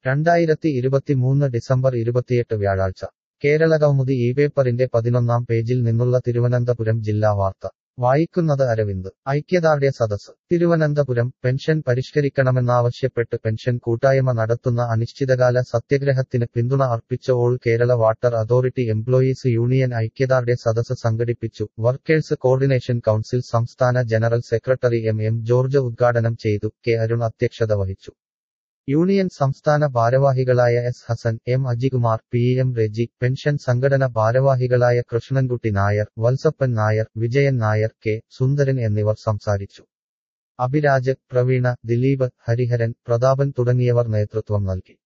രണ്ടായിരത്തി ഇരുപത്തിമൂന്ന് ഡിസംബർ ഇരുപത്തിയെട്ട് വ്യാഴാഴ്ച കേരളകൗമുദി ഈ പേപ്പറിന്റെ പതിനൊന്നാം പേജിൽ നിന്നുള്ള തിരുവനന്തപുരം ജില്ലാ വാർത്ത വായിക്കുന്നത് അരവിന്ദ് ഐക്യദാർഢ്യ സദസ് തിരുവനന്തപുരം പെൻഷൻ പരിഷ്കരിക്കണമെന്നാവശ്യപ്പെട്ട് പെൻഷൻ കൂട്ടായ്മ നടത്തുന്ന അനിശ്ചിതകാല സത്യഗ്രഹത്തിന് പിന്തുണ അർപ്പിച്ച all Kerala water authority employees union ഐക്യദാർഢ്യ സദസ് സംഘടിപ്പിച്ചു വർക്കേഴ്സ് കോർഡിനേഷൻ കൗൺസിൽ സംസ്ഥാന general secretary M M George ഉദ്ഘാടനം ചെയ്തു കെ അരുൺ അധ്യക്ഷത വഹിച്ചു യൂണിയൻ സംസ്ഥാന ഭാരവാഹികളായ S Hassan M Ajikumar P M Reji pension സംഘടന ഭാരവാഹികളായ കൃഷ്ണൻകുട്ടി നായർ വത്സപ്പൻ നായർ വിജയൻ നായർ കെ സുന്ദരൻ എന്നിവർ സംസാരിച്ചു അഭിരാജ് പ്രവീണ ദിലീപ് ഹരിഹരൻ പ്രതാപൻ തുടങ്ങിയവർ നേതൃത്വം നൽകി